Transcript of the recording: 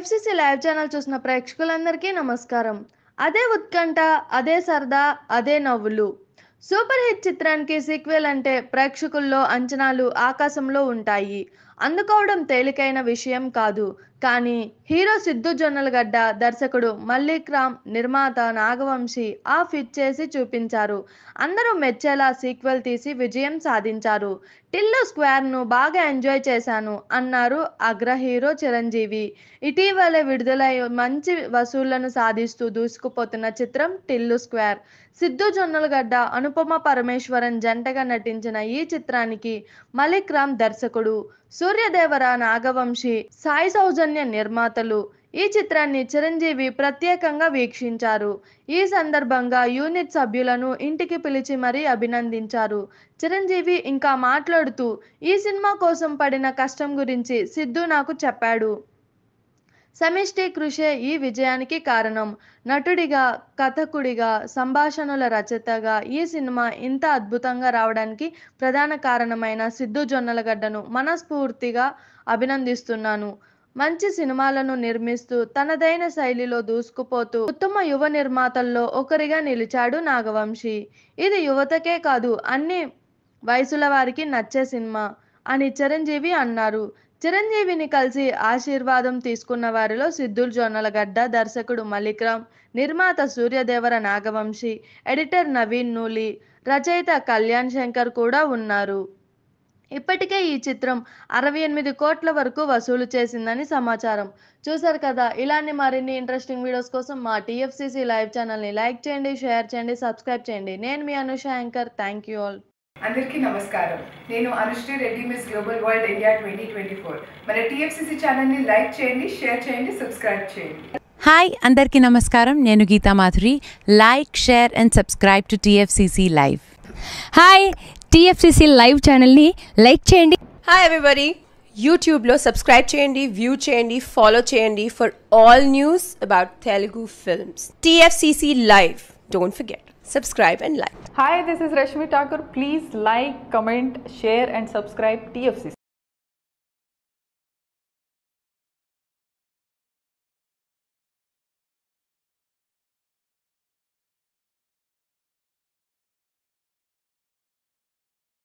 TFCC live channel చూసిన ప్రేక్షకులందరికీ నమస్కారం అదే ఉత్కంఠ అదే సరదా అదే నవ్వులు సూపర్ హిట్ చిత్రానికి సీక్వెల్ అంటే ప్రేక్షకుల్లో అంచనాలు ఆకాశంలో ఉంటాయి అందుకోవడం తేలికైన విషయం కాదు కానీ హీరో సిద్ధు జొన్నలగడ్డ దర్శకుడు మల్లిక్ రామ్ నిర్మాత నాగవంశి ఆ ఫిట్ చేసి చూపించారు అందరూ మెచ్చేలా సీక్వెల్ తీసి విజయం సాధించారు టిల్లు స్క్వేర్ను బాగా ఎంజాయ్ చేశాను అన్నారు అగ్ర హీరో చిరంజీవి ఇటీవలే విడుదలై మంచి వసూళ్లను సాధిస్తూ దూసుకుపోతున్న చిత్రం టిల్లు స్క్వేర్ సిద్ధు జొన్నలగడ్డ అనుపమ పరమేశ్వరన్ జంటగా నటించిన ఈ చిత్రానికి మలిక్ రామ్ దర్శకుడు సూర్యదేవర నాగవంశి సాయి సౌజన్య నిర్మాతలు ఈ చిత్రాన్ని చిరంజీవి ప్రత్యేకంగా వీక్షించారు ఈ సందర్భంగా యూనిట్ సభ్యులను ఇంటికి పిలిచి మరీ అభినందించారు చిరంజీవి ఇంకా మాట్లాడుతూ ఈ సినిమా కోసం పడిన కష్టం గురించి సిద్ధు నాకు చెప్పాడు సమిష్టి కృషే ఈ విజయానికి కారణం నటుడిగా కథకుడిగా సంభాషణల రచయితగా ఈ సినిమా ఇంత అద్భుతంగా రావడానికి ప్రధాన కారణమైన సిద్ధు జొన్నలగడ్డను మనస్ఫూర్తిగా అభినందిస్తున్నాను మంచి సినిమాలను నిర్మిస్తూ తనదైన శైలిలో దూసుకుపోతూ ఉత్తమ యువ నిర్మాతల్లో ఒకరిగా నిలిచాడు నాగవంశి ఇది యువతకే కాదు అన్ని వయసుల వారికి నచ్చే సినిమా అని చిరంజీవి అన్నారు చిరంజీవిని కలిసి ఆశీర్వాదం తీసుకున్న వారిలో సిద్ధుల్ జొన్నలగడ్డ దర్శకుడు మలిక్రామ్ నిర్మాత సూర్యదేవర నాగవంశి ఎడిటర్ నవీన్ నూలి రచయిత కళ్యాణ్ శంకర్ కూడా ఉన్నారు ఇప్పటికే ఈ చిత్రం అరవై ఎనిమిది కోట్ల వరకు వసూలు చేసిందని సమాచారం చూసారు కదా ఇలాంటి మరిన్ని ఇంట్రెస్టింగ్ వీడియోస్ కోసం మా టీఎఫ్సిసి లైవ్ ఛానల్ని లైక్ చేయండి షేర్ చేయండి సబ్స్క్రైబ్ చేయండి నేను మీ Anusha anchor thank you all అందరికీ నమస్కారం నేను Anusri Reddy miss global world India twenty twenty four మన టీఎఫ్సిసి ఛానల్ని లైక్ చేయండి షేర్ చేయండి సబ్స్క్రైబ్ చేయండి హాయ్ అందరికీ నమస్కారం నేను Geetha Madhuri like share and subscribe to TFCC live hi TFCC live ఛానల్ని లైక్ చేయండి హాయ్ ఎవ్రీబడి యూట్యూబ్లో సబ్స్క్రైబ్ చేయండి వ్యూ చేయండి ఫాలో చేయండి for all news about Telugu films TFCC live don't forget subscribe and like Hi, this is Rashmi Thakur. Please like, comment, share, and subscribe TFCC.